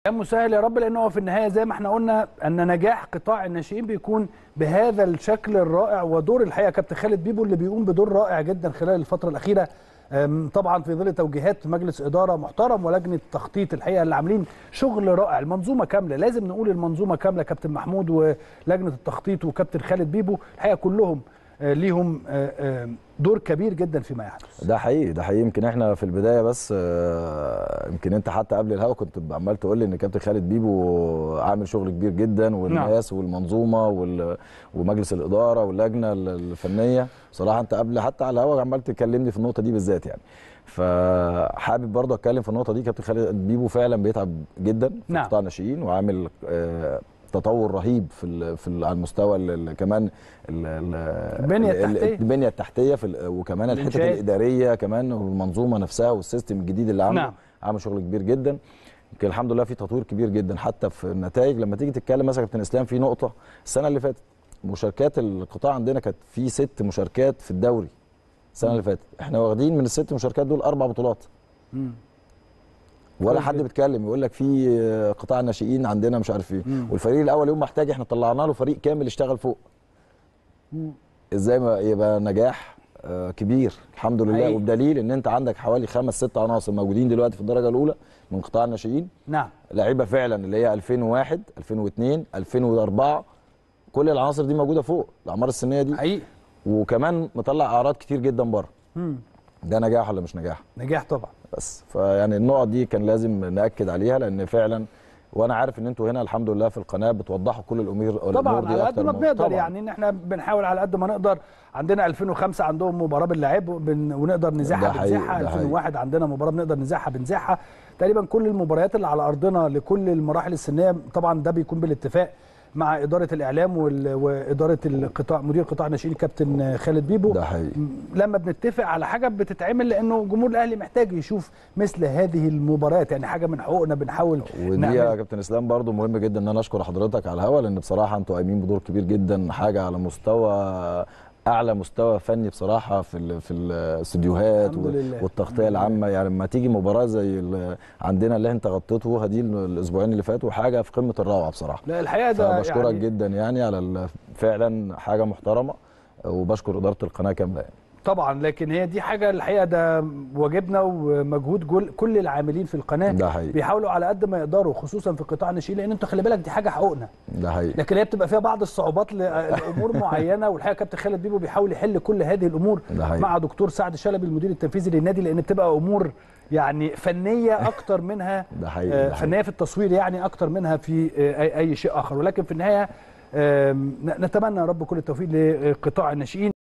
يا مسهل يا رب لان هو في النهايه زي ما احنا قلنا ان نجاح قطاع الناشئين بيكون بهذا الشكل الرائع ودور الحقيقه كابتن خالد بيبو اللي بيقوم بدور رائع جدا خلال الفتره الاخيره أم، طبعا في ظل توجيهات مجلس اداره محترم ولجنه تخطيط الحقيقه اللي عاملين شغل رائع المنظومه كامله لازم نقول المنظومه كامله كابتن محمود ولجنه التخطيط وكابتن خالد بيبو الحقيقه كلهم آه، ليهم آه، آه، دور كبير جدا فيما يحدث ده حقيقي ده حقيقي يمكن احنا في البدايه بس آه، يمكن انت حتى قبل الهوا كنت عمال تقول لي ان كابتن خالد بيبو عامل شغل كبير جدا والناس والمنظومه وال- ومجلس الاداره واللجنه الفنيه صراحه انت قبل حتى على الهوا عمال تكلمني في النقطه دي بالذات يعني فحابب برضه اتكلم في النقطه دي كابتن خالد بيبو فعلا بيتعب جدا في نعم. قطاع الناشئين وعامل آه، تطور رهيب في ال في ال على المستوى ال- ال- كمان ال- ال- البنية ال- ال- التحتية. البنيه التحتيه في ال- وكمان الحته الإنشاءات. الاداريه كمان والمنظومه نفسها والسيستم الجديد اللي عامله نعم. عامل شغل كبير جدا يمكن الحمد لله في تطوير كبير جدا حتى في النتائج لما تيجي تتكلم مثلا يا كابتن اسلام في نقطه السنه اللي فاتت مشاركات القطاع عندنا كانت في ست مشاركات في الدوري السنه اللي فاتت احنا واخدين من الست مشاركات دول اربع بطولات مم. ولا كويس حد جدا. بيتكلم يقول لك في قطاع الناشئين عندنا مش عارف ايه مم. والفريق الاول يوم محتاج احنا طلعنا له فريق كامل يشتغل فوق مم. ازاي ما يبقى نجاح آه، كبير الحمد لله حقيقي. وبدليل ان انت عندك حوالي خمس ست عناصر موجودين دلوقتي في الدرجه الاولى من قطاع الناشئين نعم لعيبه فعلا اللي هي 2001 2002 2004 كل العناصر دي موجوده فوق الاعمار السنيه دي حقيقي وكمان مطلع اعراض كتير جدا بره مم. ده نجاح ولا مش نجاح نجاح طبعا بس فيعني النقط دي كان لازم ناكد عليها لان فعلا وانا عارف ان انتوا هنا الحمد لله في القناه بتوضحوا كل الامور الامور طبعا دي على قد أكتر ما من- بنقدر طبعاً. يعني ان احنا بنحاول على قد ما نقدر عندنا 2005 عندهم مباراه باللعب وبن- ونقدر نزاحها ده حقيقي، بنزاحها ده حقيقي. 2001 عندنا مباراه بنقدر نزاحها بنزاحها تقريبا كل المباريات اللي على ارضنا لكل المراحل السنيه طبعا ده بيكون بالاتفاق مع اداره الاعلام وال- واداره القطاع مدير قطاع الناشئين كابتن خالد بيبو ده حقيقي م- لما بنتفق على حاجه بتتعمل لانه جمهور الاهلي محتاج يشوف مثل هذه المباريات يعني حاجه من حقوقنا بنحاول ودي يا نعمل كابتن اسلام برضو مهم جدا ان انا اشكر حضرتك على الهوا لان بصراحه انتوا قايمين بدور كبير جدا حاجه على مستوى اعلى مستوى فني بصراحه في ال في الاستديوهات الحمد لله. والتغطيه العامه يعني لما تيجي مباراه زي ال- عندنا اللي انت غطيته دي الاسبوعين اللي فاتوا حاجه في قمه الروعه بصراحه لا الحقيقه ده فبشكرك يعني جدا يعني على ال- فعلا حاجه محترمه وبشكر اداره القناه كامله يعني. طبعا لكن هي دي حاجه الحقيقه ده واجبنا ومجهود جل كل العاملين في القناه ده حقيقي بيحاولوا على قد ما يقدروا خصوصا في قطاع الناشئين لان انتوا خلي بالك دي حاجه حقوقنا ده حقيقي لكن هي بتبقى فيها بعض الصعوبات ل- لامور معينه والحقيقه كابتن خالد بيبو بيحاول يحل كل هذه الامور ده حقيقي. مع دكتور سعد شلبي المدير التنفيذي للنادي لان بتبقى امور يعني فنيه اكتر منها ده حقيقي آه، ده حقيقي. فنيه في التصوير يعني اكتر منها في آه، اي أي شيء اخر ولكن في النهايه آم، نتمنى يا رب كل التوفيق لقطاع الناشئين